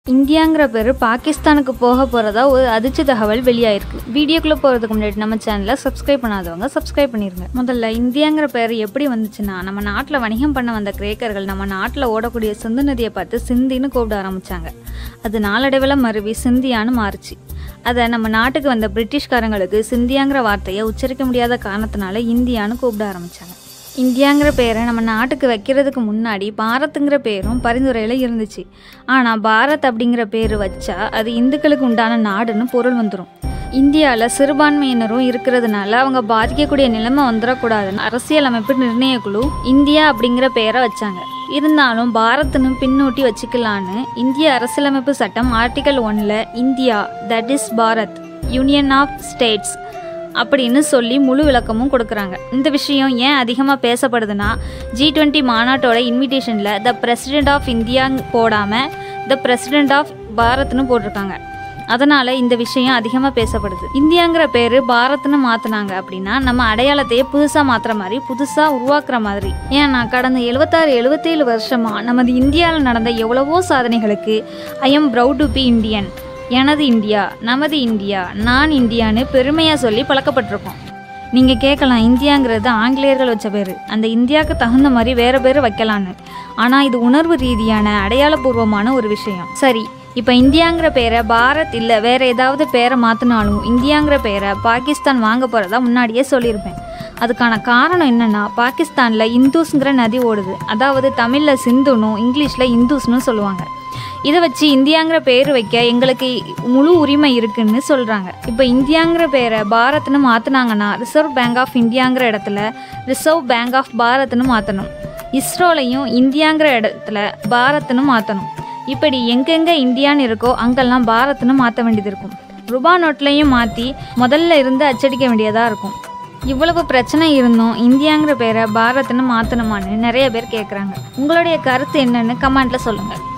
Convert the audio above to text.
இந்தியாங்கிற பேர் பாகிஸ்தானுக்கு போக போகிறதா ஒரு அதிர்ச்சி தகவல் வெளியாயிருக்கு வீடியோக்குள்ளே போகிறதுக்கு முன்னாடி நம்ம சேனலை சப்ஸ்கிரைப் பண்ணாதவங்க சப்ஸ்கிரைப் பண்ணிருங்க முதல்ல இந்தியாங்கிற பேர் எப்படி வந்துச்சுன்னா நம்ம நாட்டில் வணிகம் பண்ண வந்த கிரேக்கர்கள் நம்ம நாட்டில் ஓடக்கூடிய சிந்து நதியை பார்த்து சிந்தின்னு கூப்பிட ஆரம்பிச்சாங்க அது நாளடைவில் மருவி சிந்தியான்னு மாறுச்சு அதை நம்ம நாட்டுக்கு வந்த பிரிட்டிஷ்காரங்களுக்கு சிந்தியாங்கிற வார்த்தையை உச்சரிக்க முடியாத காரணத்தினால இந்தியான்னு கூப்பிட ஆரம்பிச்சாங்க இந்தியாங்கிற பேரை நம்ம நாட்டுக்கு வைக்கிறதுக்கு முன்னாடி பாரத்துங்கிற பேரும் பரிந்துரையில் இருந்துச்சு ஆனால் பாரத் அப்படிங்கிற பேர் வச்சா அது இந்துக்களுக்கு உண்டான நாடுன்னு பொருள் வந்துடும் இந்தியாவில் சிறுபான்மையினரும் இருக்கிறதுனால அவங்க பாதிக்கக்கூடிய நிலைமை வந்துடக்கூடாதுன்னு அரசியலமைப்பு நிர்ணய குழு இந்தியா அப்படிங்கிற பேரை வச்சாங்க இருந்தாலும் பாரத்னு பின்னூட்டி வச்சுக்கலான்னு இந்திய அரசியலமைப்பு சட்டம் ஆர்டிகல் ஒன்ல India that is Bharat union of states அப்படின்னு சொல்லி முழு விளக்கமும் கொடுக்குறாங்க இந்த விஷயம் ஏன் அதிகமாக பேசப்படுதுன்னா ஜி டுவெண்ட்டி மாநாட்டோட இன்விடேஷனில் த பிரசிடென்ட் ஆஃப் இந்தியா போடாமல் த பிரசிடென்ட் ஆஃப் பாரத்னு போட்டிருக்காங்க அதனால் இந்த விஷயம் அதிகமாக பேசப்படுது இந்தியாங்கிற பேர் பாரத்னு மாற்றினாங்க அப்படின்னா நம்ம அடையாளத்தையே புதுசாக மாற்றுற மாதிரி புதுசாக உருவாக்குற மாதிரி ஏன்னா கடந்த எழுபத்தாறு எழுபத்தேழு வருஷமாக நமது இந்தியாவில் நடந்த எவ்வளவோ சாதனைகளுக்கு I am proud to be Indian எனது இந்தியா நமது இந்தியா நான் இந்தியான்னு பெருமையாக சொல்லி பழக்கப்பட்டிருக்கோம் நீங்கள் கேட்கலாம் இந்தியாங்கிறது ஆங்கிலேயர்கள் வச்ச பேர் அந்த இந்தியாவுக்கு தகுந்த மாதிரி வேறு பேர் வைக்கலான்னு ஆனால் இது உணர்வு ரீதியான அடையாளபூர்வமான ஒரு விஷயம் சரி இப்போ இந்தியாங்கிற பேரை பாரத் இல்லை வேறு ஏதாவது பேரை மாற்றினாலும் இந்தியாங்கிற பேரை பாகிஸ்தான் வாங்க போகிறதா முன்னாடியே சொல்லியிருப்பேன் அதுக்கான காரணம் என்னென்னா பாகிஸ்தானில் இந்துஸ்ங்கிற நதி ஓடுது அதாவது தமிழில் சிந்துனும் இங்கிலீஷில் இந்துஸ்னு சொல்லுவாங்க இதை வச்சு இந்தியாங்கிற பேர் வைக்க எங்களுக்கு முழு உரிமை இருக்குன்னு சொல்கிறாங்க இப்போ இந்தியாங்கிற பேரை பாரத்னு மாற்றினாங்கன்னா ரிசர்வ் பேங்க் ஆஃப் இந்தியாங்கிற இடத்துல ரிசர்வ் பேங்க் ஆஃப் பாரத்னு மாற்றணும் இஸ்ரோலையும் இந்தியாங்கிற இடத்துல பாரத்னு மாற்றணும் இப்படி எங்கெங்கே இந்தியான்னு இருக்கோ அங்கெல்லாம் பாரத்னு மாற்ற வேண்டியது இருக்கும் ரூபா நோட்லையும் மாற்றி முதல்ல இருந்து அச்சடிக்க வேண்டியதாக இருக்கும் இவ்வளவு பிரச்சனை இருந்தும் இந்தியாங்கிற பேரை பாரத்னு மாற்றணுமான்னு நிறைய பேர் கேட்குறாங்க உங்களுடைய கருத்து என்னன்னு கமெண்ட்டில் சொல்லுங்கள்